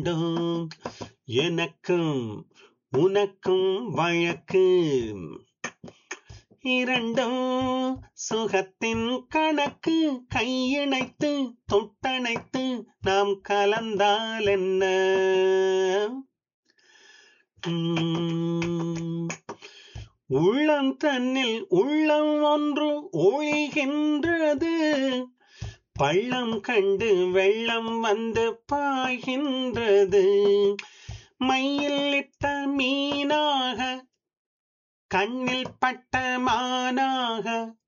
வேண்டும் எனக்கும் உனக்கும் வழக்கு இரண்டும் சுகத்தின் கணக்கு கையிணைத்து தொட்டணைத்து நாம் கலந்தால் என்ன உம், உள்ளம் தன்னில் உள்ளம் ஒன்று ஒழிகின்றது பள்ளம் கண்டு வெள்ளம் வந்து பாய்கின்றது மையில் இட்ட மீனாக கண்ணில் பட்ட மானாக